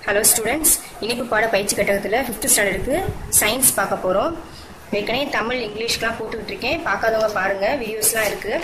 hello students இனிப்பு பாட பயிற்சி கட்டகத்தில் ஃபிஃப்த் ஸ்டாண்டர்டுக்கு சயின்ஸ் பார்க்க போகிறோம் ஏற்கனவே தமிழ் இங்கிலீஷ்லாம் போட்டுக்கிட்டு இருக்கேன் பார்க்காதவங்க பாருங்கள் வீடியோஸ்லாம் இருக்குது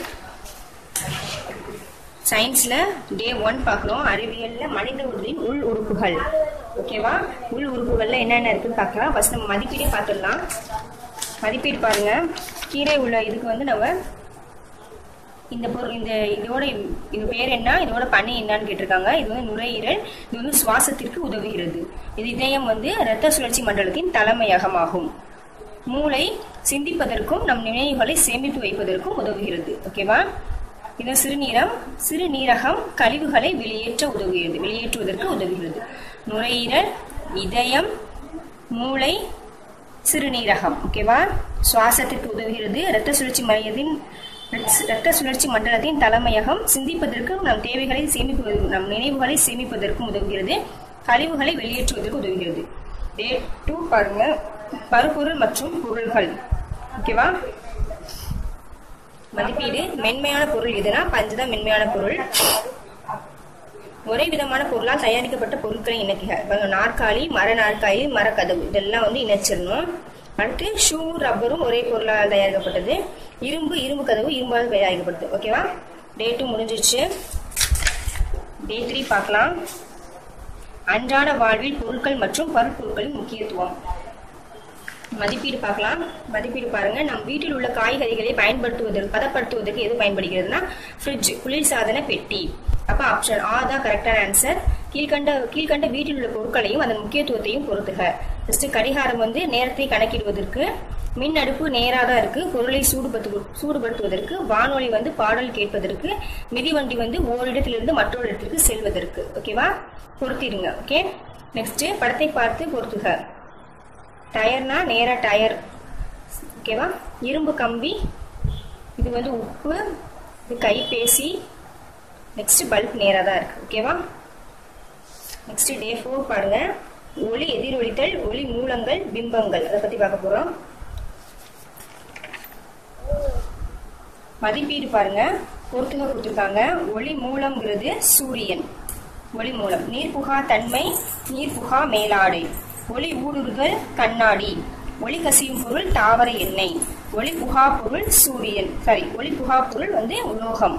சயின்ஸில் டே ஒன் பார்க்குறோம் அறிவியலில் மனித உடலின் உள் உறுப்புகள் ஓகேவா உள் உறுப்புகளில் என்னென்ன இருக்குன்னு பார்க்கலாம் ஃபஸ்ட் நம்ம மதிப்பீடே பார்த்துடலாம் மதிப்பீடு பாருங்கள் கீழே உள்ள இதுக்கு வந்து நம்ம இந்த பொருள் இந்த இதோட இது பேர் என்ன இதோட பணி என்னன்னு கேட்டிருக்காங்க இது வந்து நுரையீரல் இது வந்து சுவாசத்திற்கு உதவுகிறது இது இதயம் வந்து இரத்த சுழற்சி மண்டலத்தின் தலைமையகமாகும் மூளை சிந்திப்பதற்கும் நம் நினைவுகளை சேமித்து வைப்பதற்கும் உதவுகிறது ஓகேவா இது சிறுநீரம் சிறுநீரகம் கழிவுகளை வெளியேற்ற உதவுகிறது வெளியேற்றுவதற்கு உதவுகிறது நுரையீரல் இதயம் மூளை சிறுநீரகம் ஓகேவா சுவாசத்திற்கு உதவுகிறது இரத்த சுழற்சி மையத்தின் இரத்த சுழற்சி மண்டலத்தின் தலைமையகம் சிந்திப்பதற்கும் நம் தேவைகளை சேமிப்பதற்கு நம் நினைவுகளை சேமிப்பதற்கும் உதவுகிறது கழிவுகளை வெளியேற்றுவதற்கு உதவுகிறது டே டூ பாருங்க பருப்பொருள் மற்றும் பொருள்கள் ஓகேவா மதிப்பீடு மென்மையான பொருள் எதுனா பஞ்சு தான் மென்மையான பொருள் ஒரே விதமான பொருளால் தயாரிக்கப்பட்ட பொருட்களை இணைக்குக நாற்காலி மர நாற்காலி மரக்கதவு இதெல்லாம் வந்து இணைச்சிடணும் அடுத்து ஷூ ரப்பரும் ஒரே பொருளால் தயாரிக்கப்பட்டது இரும்பு இரும்பு கதவு இரும்பால் தயாரிக்கப்பட்டது ஓகேவா டே டூ முடிஞ்சிருச்சு டே த்ரீ பார்க்கலாம் அன்றாட வாழ்வில் பொருட்கள் மற்றும் பருப்பொருட்களின் முக்கியத்துவம் மதிப்பீடு பார்க்கலாம் மதிப்பீடு பாருங்க நம் வீட்டில் உள்ள காய்கறிகளை பயன்படுத்துவதற்கு பதப்படுத்துவதற்கு எது பயன்படுகிறதுனா ஃப்ரிட்ஜ் குளிர்சாதன பெட்டி அப்ப ஆப்ஷன் ஆ தான் கரெக்டான ஆன்சர் கீழ்கண்ட கீழ்கண்ட வீட்டில் உள்ள பொருட்களையும் அதன் முக்கியத்துவத்தையும் பொறுத்துக ஃபர்ஸ்ட் கடிகாரம் வந்து நேரத்தை கணக்கிடுவதற்கு மின் அடுப்பு நேராக தான் இருக்கு பொருளை சூடுபடுத்து சூடுபடுத்துவதற்கு வானொலி வந்து பாடல் கேட்பதற்கு மிதிவண்டி வந்து ஓரிடத்திலிருந்து மற்றொரு இடத்திற்கு செல்வதற்கு ஓகேவா பொருத்திடுங்க ஓகே நெக்ஸ்ட் படத்தை பார்த்து பொருத்துக டயர்னா நேரா டயர் ஓகேவா இரும்பு கம்பி இது வந்து உப்பு இது கைபேசி நெக்ஸ்ட் பல்ப் நேராக தான் இருக்கு ஓகேவா நெக்ஸ்ட் டே ஃபோர் பாருங்க ஒளி எதிரொலித்தல் ஒளி மூலங்கள் பிம்பங்கள் அதை பத்தி பார்க்க போறோம் மதிப்பீடு பாருங்க பொறுத்துக கொடுத்துருக்காங்க ஒளி மூலம்ங்கிறது சூரியன் ஒளி மூலம் நீர்புகா தன்மை நீர்புகா மேலாடை ஒளி ஊடுருதல் கண்ணாடி ஒளி கசியும் பொருள் தாவர எண்ணெய் ஒளி புகா பொருள் சூரியன் சாரி ஒளி புகா பொருள் வந்து உலோகம்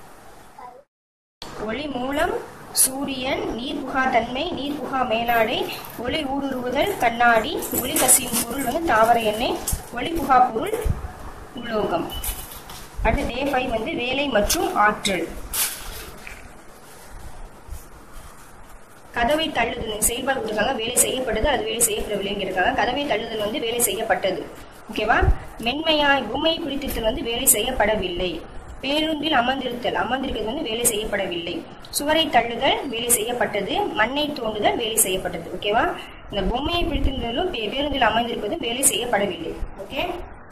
ஒளி மூலம் சூரியன் நீர்புகா தன்மை நீர்புகா மேலாடை ஒளி ஊடுருவுதல் கண்ணாடி ஒளி கசியும் பொருள் வந்து தாவர எண்ணெய் ஒளி புகா பொருள் உலோகம் அடுத்து டே ஃபைவ் வந்து வேலை மற்றும் ஆற்றல் கதவை தள்ளுதல் செயல்பாடு கொடுத்துருக்காங்க வேலை செய்யப்பட்டது அது வேலை செய்யப்படவில்லைன்னு இருக்காங்க கதவை தள்ளுதல் வந்து வேலை செய்யப்பட்டது ஓகேவா மென்மையாய் பொம்மையை பிடித்திருத்தல் வந்து வேலை செய்யப்படவில்லை பேருந்தில் அமர்ந்திருத்தல் அமர்ந்திருக்கிறது வந்து வேலை செய்யப்படவில்லை சுவரை தள்ளுதல் வேலை செய்யப்பட்டது மண்ணை தோண்டுதல் வேலை செய்யப்பட்டது ஓகேவா இந்த பொம்மையை பிடித்திருந்ததும் பேருந்தில் அமர்ந்திருப்பதும் வேலை செய்யப்படவில்லை ஓகே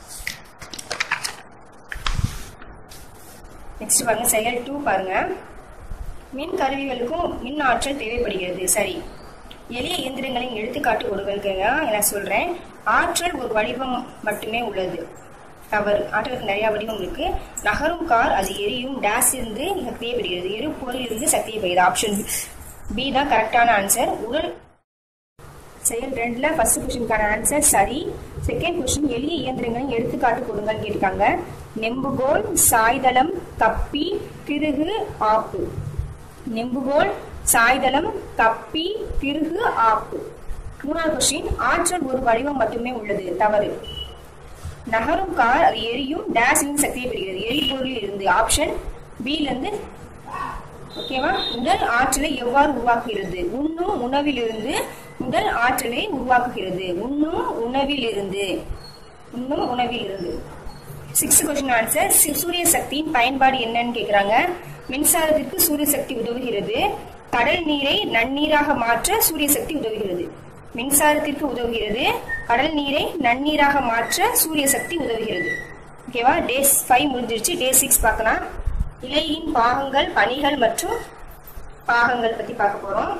நெக்ஸ்ட் பாருங்க செயல் டூ பாருங்க மின் கருவிகளுக்கும் மின் ஆற்றல் தேவைப்படுகிறது சரி எளிய இயந்திரங்களின் எடுத்துக்காட்டு கொடுங்களுக்கு நான் சொல்றேன் ஆற்றல் ஒரு வடிவம் மட்டுமே உள்ளது தவறு ஆற்றலுக்கு நிறைய வடிவம் இருக்கு நகரும் கார் அது எரியும் டேஸ் இருந்து சக்தியை பெறுகிறது எரிபொருள் இருந்து சக்தியை பெறுகிறது ஆப்ஷன் பி தான் கரெக்டான ஆன்சர் உடல் செயல் ரெண்டுல ஃபர்ஸ்ட் கொஸ்டினுக்கான ஆன்சர் சரி செகண்ட் கொஸ்டின் எளிய இயந்திரங்களின் எடுத்துக்காட்டு கொடுங்கன்னு கேட்டிருக்காங்க நெம்புகோல் சாய்தளம் கப்பி திருகு ஆப்பு நெம்புகோல் சாய்தளம் கப்பி திருகு ஆப்பு மூணாவது கொஸ்டின் ஆற்றல் ஒரு வடிவம் மட்டுமே உள்ளது தவறு நகரும் கார் அது எரியும் டேஸ் இருந்து சக்தியை பெறுகிறது எரிபொருளில் இருந்து ஆப்ஷன் பில இருந்து ஓகேவா உடல் ஆற்றலை எவ்வாறு உருவாக்குகிறது உண்ணும் உணவிலிருந்து உடல் ஆற்றலை உருவாக்குகிறது உண்ணும் உணவிலிருந்து உண்ணும் உணவிலிருந்து சிக்ஸ்த் கொஸ்டின் ஆன்சர் சூரிய சக்தியின் பயன்பாடு என்னன்னு கேக்குறாங்க மின்சாரத்திற்கு சூரிய சக்தி உதவுகிறது கடல் நீரை நன்னீராக மாற்ற சூரிய சக்தி உதவுகிறது மின்சாரத்திற்கு உதவுகிறது கடல் நீரை நன்னீராக மாற்ற சூரிய சக்தி உதவுகிறது ஓகேவா டே ஃபைவ் முடிஞ்சிருச்சு டே சிக்ஸ் பார்க்கலாம் இலையின் பாகங்கள் பணிகள் மற்றும் பாகங்கள் பத்தி பார்க்க போறோம்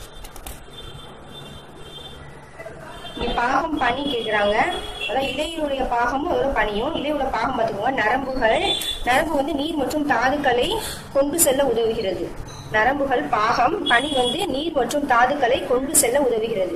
இங்க பாகம் பனி கேக்குறாங்க அதான் இலையுடைய பாகமும் அதோட பனியும் இலையோட பாகம் பார்த்துக்கோங்க நரம்புகள் நரம்பு வந்து நீர் மற்றும் தாதுக்களை கொண்டு செல்ல உதவுகிறது நரம்புகள் பாகம் பனி வந்து நீர் மற்றும் தாதுக்களை கொண்டு செல்ல உதவுகிறது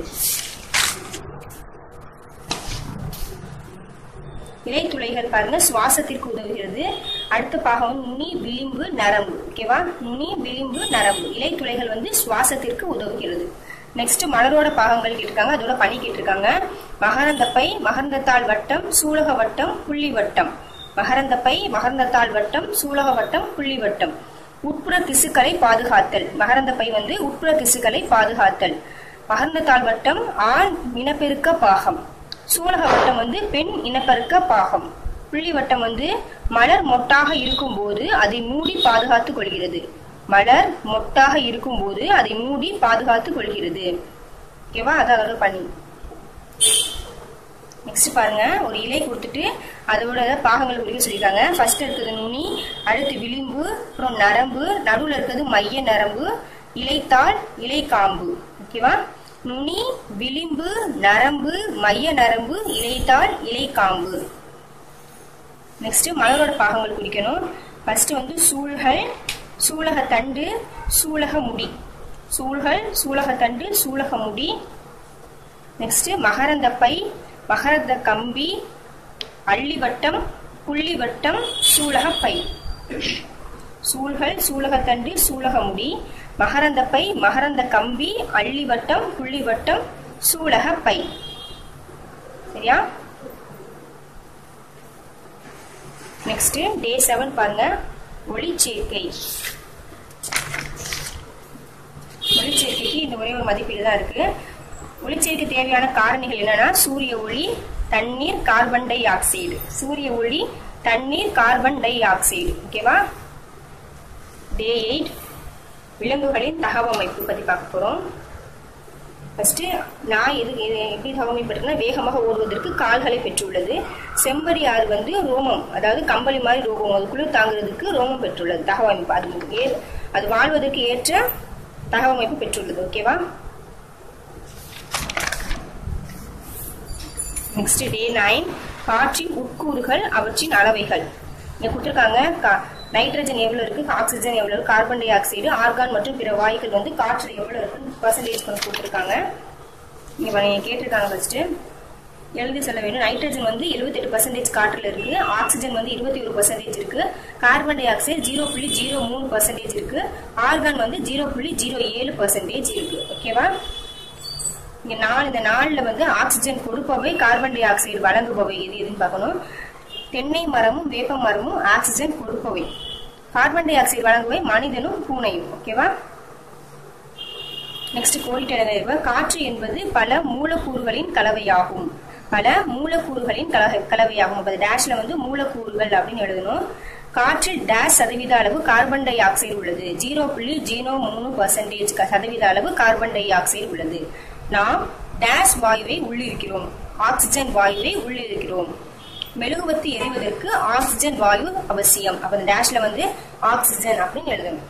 இலைத்துளைகள் பாருங்க சுவாசத்திற்கு உதவுகிறது அடுத்த பாகம் நுனி விளிம்பு நரம்பு ஓகேவா நுனி விளிம்பு நரம்பு இலைத்துளைகள் வந்து சுவாசத்திற்கு உதவுகிறது நெக்ஸ்ட் மலரோட பாகங்கள் கேட்டிருக்காங்க அதோட பனி கேட்டிருக்காங்க மகரந்தப்பை மகரந்தத்தாள் வட்டம் சூலக வட்டம் புள்ளி வட்டம் மகரந்தப்பை மகரந்தத்தாள் வட்டம் சூலக வட்டம் புள்ளி வட்டம் உட்புற திசுக்களை பாதுகாத்தல் மகரந்தப்பை வந்து உட்புற திசுக்களை பாதுகாத்தல் மகரந்தத்தாள் வட்டம் ஆண் இனப்பெருக்க பாகம் சூலக வட்டம் வந்து பெண் இனப்பெருக்க பாகம் புள்ளி வட்டம் வந்து மலர் மொட்டாக இருக்கும்போது அதை மூடி பாதுகாத்துக் கொள்கிறது மலர் மொட்டாக இருக்கும்போது அதை மூடி பாதுகாத்துக் கொள்கிறது ஓகேவா அதாவது பண்ணி நெக்ஸ்ட் பாருங்க ஒரு இலை கொடுத்துட்டு அதோட பாகங்கள் குறிக்க சொல்லியிருக்காங்க ஃபர்ஸ்ட் இருக்கிறது நுனி அடுத்து விளிம்பு அப்புறம் நரம்பு நடுவில் இருக்கிறது மைய நரம்பு இலைத்தாள் இலை காம்பு ஓகேவா நுனி விளிம்பு நரம்பு மைய நரம்பு இலைத்தாள் இலை காம்பு நெக்ஸ்ட் மலரோட பாகங்கள் குறிக்கணும் ஃபர்ஸ்ட் வந்து சூழ்கள் சூலக தண்டு சூலக முடி சூழ்கள் சூலக தண்டு சூலக முடி நெக்ஸ்ட் மகரந்த பை மகரந்த கம்பி அள்ளிவட்டம் புள்ளிவட்டம் சூலக பை சூழ்கள் சூலகத்தண்டு சூலக முடி மகரந்த பை மகரந்த கம்பி அள்ளிவட்டம் புள்ளிவட்டம் சூலக பை சரியா நெக்ஸ்ட் டே செவன் பாருங்க ஒளிச்சேர்க்கை ஒளிச்சேர்க்கைக்கு இந்த ஒரே ஒரு மதிப்பீடு தான் இருக்கு ஒளிச்சேர்க்கை தேவையான காரணிகள் என்னன்னா சூரிய ஒளி தண்ணீர் கார்பன் டை ஆக்சைடு சூரிய ஒளி தண்ணீர் கார்பன் டை ஆக்சைடு ஓகேவா டே எயிட் விலங்குகளின் தகவமைப்பு பத்தி பார்க்க போறோம் ஃபர்ஸ்ட் நான் எது எது எப்படி தகவமைப்பட்டிருக்குன்னா வேகமாக ஓடுவதற்கு கால்களை பெற்றுள்ளது செம்பரி ஆறு வந்து ரோமம் அதாவது கம்பளி மாதிரி ரோமம் அது குளிர் தாங்குறதுக்கு ரோமம் பெற்றுள்ளது தகவமைப்பு அது ஏ அது வாழ்வதற்கு ஏற்ற தகவமைப்பு பெற்றுள்ளது ஓகேவா நெக்ஸ்ட் டே நைன் காற்றின் உட்கூறுகள் அவற்றின் அளவைகள் இங்க கொடுத்துருக்காங்க கா- நைட்ரஜன் எவ்வளவு இருக்கு ஆக்சிஜன் எவ்வளவு இருக்கு கார்பன் டை ஆக்சைடு ஆர்கான் மற்றும் பிற வாயுக்கள் வந்து காற்றுல எவ்வளவு இருக்கு பர்சன்டேஜ் பண்ணி கொடுத்துருக்காங்க இங்க பாருங்க, கேட்டிருக்காங்க ஃபர்ஸ்ட் எழுதி சொல்ல வேண்டும் நைட்ரஜன் வந்து 78% பர்சன்டேஜ் காற்றுல இருக்கு ஆக்சிஜன் வந்து இருபத்தி ஒரு பர்சன்டேஜ் இருக்கு கார்பன் டை ஆக்சைடு ஜீரோ புள்ளி ஜீரோ மூணு பர்சன்டேஜ் இருக்கு ஆர்கான் வந்து ஜீரோ புள்ளி ஜீரோ ஏழு பர்சன்டேஜ் இருக்கு ஓகேவா இங்க நாலு இந்த நாலுல வந்து ஆக்சிஜன் கொடுப்பவை கார்பன் டை ஆக்சைடு வழங்குபவை எது எதுன்னு பார்க்கணும் தென்னை மரமும் வேப்ப மரமும் ஆக்சிஜன் கொடுப்பவை கார்பன் டை ஆக்சைடு வழங்குவை மனிதனும் பூனையும் ஓகேவா நெக்ஸ்ட் கோடிட்ட காற்று என்பது பல மூலக்கூறுகளின் கலவையாகும் பல மூலக்கூறுகளின் கலவை கலவையாகும் அப்ப டேஷ்ல வந்து மூலக்கூறுகள் அப்படின்னு எழுதணும் காற்றில் டேஷ் சதவீத அளவு கார்பன் டை ஆக்சைடு உள்ளது ஜீரோ புள்ளி ஜீரோ மூணு பர்சன்டேஜ் சதவீத அளவு கார்பன் டை ஆக்சைடு உள்ளது நாம் டேஷ் வாயுவை உள்ளிருக்கிறோம் ஆக்சிஜன் வாயுவை உள்ளிருக்கிறோம் மெழுகுவத்தி எரிவதற்கு ஆக்சிஜன் வாயு அவசியம் அப்ப இந்த டேஷ்ல வந்து ஆக்சிஜன் அப்படின்னு எழுதணும்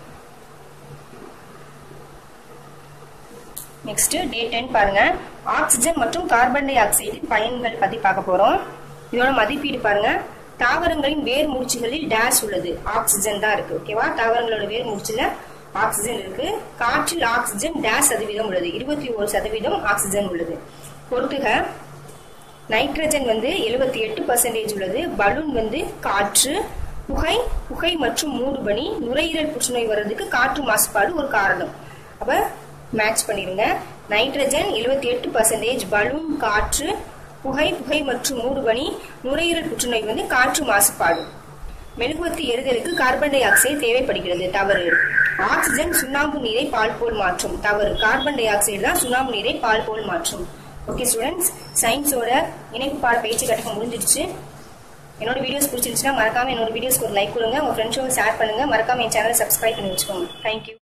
நெக்ஸ்ட் டே டென் பாருங்க ஆக்சிஜன் மற்றும் கார்பன் டை ஆக்சைடின் பயன்கள் பத்தி பார்க்க போறோம் இதோட மதிப்பீடு பாருங்க தாவரங்களின் வேர் மூச்சுகளில் டேஷ் உள்ளது ஆக்சிஜன் தான் இருக்கு ஓகேவா தாவரங்களோட வேர் மூச்சுல ஆக்சிஜன் இருக்கு காற்றில் ஆக்சிஜன் டேஷ் சதவீதம் உள்ளது இருபத்தி ஒரு சதவீதம் ஆக்சிஜன் உள்ளது பொறுத்துக நைட்ரஜன் வந்து 78% எட்டு பர்சன்டேஜ் உள்ளது பலூன் வந்து காற்று புகை புகை மற்றும் மூடுபனி நுரையீரல் புற்றுநோய் வர்றதுக்கு காற்று மாசுபாடு ஒரு காரணம் அப்ப மேட்ச் பண்ணிருங்க நைட்ரஜன் 78% எட்டு பர்சன்டேஜ் பலூன் காற்று புகை புகை மற்றும் மூடுபனி நுரையீரல் புற்றுநோய் வந்து காற்று மாசுபாடு மெழுகுவர்த்தி எரிதலுக்கு கார்பன் டை ஆக்சைடு தேவைப்படுகிறது தவறு ஆக்சிஜன் சுண்ணாம்பு நீரை பால் போல் மாற்றும் தவறு கார்பன் டை ஆக்சைடு தான் சுண்ணாம்பு நீரை பால் போல் மாற்றும் ஓகே ஸ்டூடெண்ட்ஸ் சயின்ஸோட இணைப்பு பாட பயிற்சி கட்டகம் முடிஞ்சிடுச்சு என்னோட வீடியோஸ் பிடிச்சிருச்சுன்னா மறக்காம என்னோட வீடியோஸ்க்கு ஒரு லைக் கொடுங்க உங்க ஃப்ரெண்ட்ஸோட ஷேர் பண்ணுங்க மறக்காம என் சேனலை சப்ஸ்கிரைப் பண்ணி வச்சுக்கோங்க தேங்க்யூ